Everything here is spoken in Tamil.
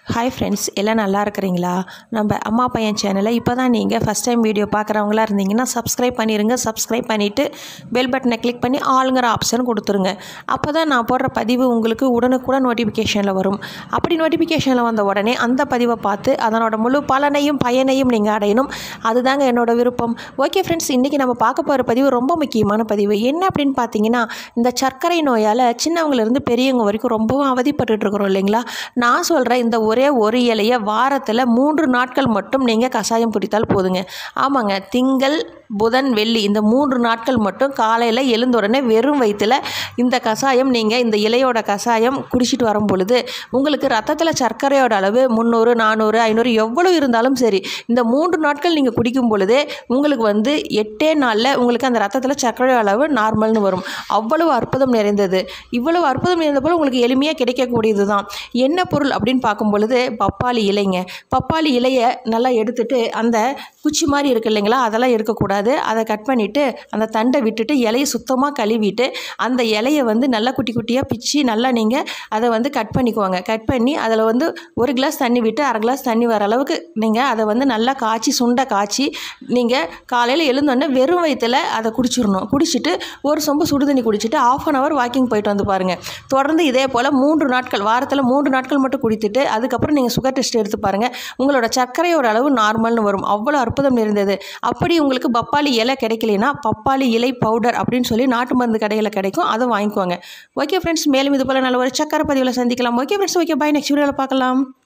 ஹாய் ஃப்ரெண்ட்ஸ் எல்லாம் நல்லா இருக்கிறீங்களா நம்ம அம்மா பையன் சேனலை இப்போ தான் நீங்கள் ஃபஸ்ட் டைம் வீடியோ பார்க்குறவங்களா இருந்தீங்கன்னா சப்ஸ்கிரைப் பண்ணிடுங்க சப்ஸ்கிரைப் பண்ணிவிட்டு பெல் பட்டனை கிளிக் பண்ணி ஆளுங்கிற ஆப்ஷன் கொடுத்துருங்க அப்போ தான் நான் போடுற பதிவு உங்களுக்கு உடனுக்குடன் நோட்டிஃபிகேஷனில் வரும் அப்படி நோட்டிஃபிகேஷனில் வந்த உடனே அந்த பதிவை பார்த்து அதனோட முழு பலனையும் பயனையும் நீங்கள் அடையணும் அதுதாங்க என்னோட விருப்பம் ஓகே ஃப்ரெண்ட்ஸ் இன்றைக்கி நம்ம பார்க்க போகிற பதிவு ரொம்ப முக்கியமான பதிவு என்ன அப்படின்னு பார்த்தீங்கன்னா இந்த சர்க்கரை நோயால் சின்னவங்கலேருந்து பெரியவங்க வரைக்கும் ரொம்பவும் அவதிப்பட்டுட்டு இருக்கிறோம் இல்லைங்களா நான் சொல்கிறேன் இந்த ஒரே ஒரு இலையை வாரத்தில் மூன்று நாட்கள் மட்டும் நீங்கள் கஷாயம் குடித்தால் போதுங்க ஆமாங்க திங்கள் புதன் வெள்ளி இந்த மூன்று நாட்கள் மட்டும் காலையில் எழுந்த உடனே வெறும் வயிற்றில் இந்த கஷாயம் நீங்கள் இந்த இலையோட கஷாயம் குடிச்சிட்டு வரும் பொழுது உங்களுக்கு ரத்தத்தில் சர்க்கரையோட அளவு முந்நூறு நானூறு ஐநூறு எவ்வளோ இருந்தாலும் சரி இந்த மூன்று நாட்கள் நீங்கள் குடிக்கும் பொழுதே உங்களுக்கு வந்து எட்டே நாளில் உங்களுக்கு அந்த ரத்தத்தில் சர்க்கரை அளவு நார்மல்னு வரும் அவ்வளவு அற்புதம் நிறைந்தது இவ்வளவு அற்புதம் நிறைந்த போல் உங்களுக்கு எளிமையாக கிடைக்கக்கூடியது தான் என்ன பொருள் அப்படின்னு பார்க்கும் பொழுது பப்பாளி இலைங்க பப்பாளி இலையை நல்லா எடுத்துட்டு அந்த குச்சி மாதிரி இருக்கு இல்லைங்களா அதெல்லாம் இருக்கக்கூடாது அதை கட் பண்ணிவிட்டு அந்த தண்டை விட்டுட்டு இலையை சுத்தமாக கழுவிட்டு அந்த இலையை வந்து நல்லா குட்டி குட்டியாக பிச்சு நல்லா நீங்கள் அதை வந்து கட் பண்ணிக்குவாங்க கட் பண்ணி அதில் வந்து ஒரு கிளாஸ் தண்ணி விட்டு அரை கிளாஸ் தண்ணி வர அளவுக்கு நீங்கள் அதை வந்து நல்லா காய்ச்சி சுண்டை காய்ச்சி நீங்கள் காலையில் எழுந்தோடனே வெறும் வயிற்றில் அதை குடிச்சிடணும் குடிச்சிட்டு ஒரு சொம்பு சுடுதண்ணி குடிச்சிட்டு ஆஃப் அன் ஹவர் வாக்கிங் போயிட்டு வந்து பாருங்கள் தொடர்ந்து இதே போல் மூன்று நாட்கள் வாரத்தில் மூன்று நாட்கள் மட்டும் குடித்துட்டு அதுக்கப்புறம் நீங்கள் சுகர் டெஸ்ட் எடுத்து பாருங்கள் உங்களோட சர்க்கரையோட அளவு நார்மல்னு வரும் அவ்வளோ அற்புதம் இருந்தது அப்படி உங்களுக்கு பப்பாளி இலை கிடைக்கலனா பப்பாளி இலை பவுடர் அப்படின்னு சொல்லி நாட்டு மருந்து கடையில் கிடைக்கும் அதை வாங்கிக்கோங்க ஓகே ஃப்ரெண்ட்ஸ் மேலும் இது போல் நல்ல ஒரு சக்கரை பதிவில் சந்திக்கலாம் okay friends okay bye next வீடியோவில் பார்க்கலாம்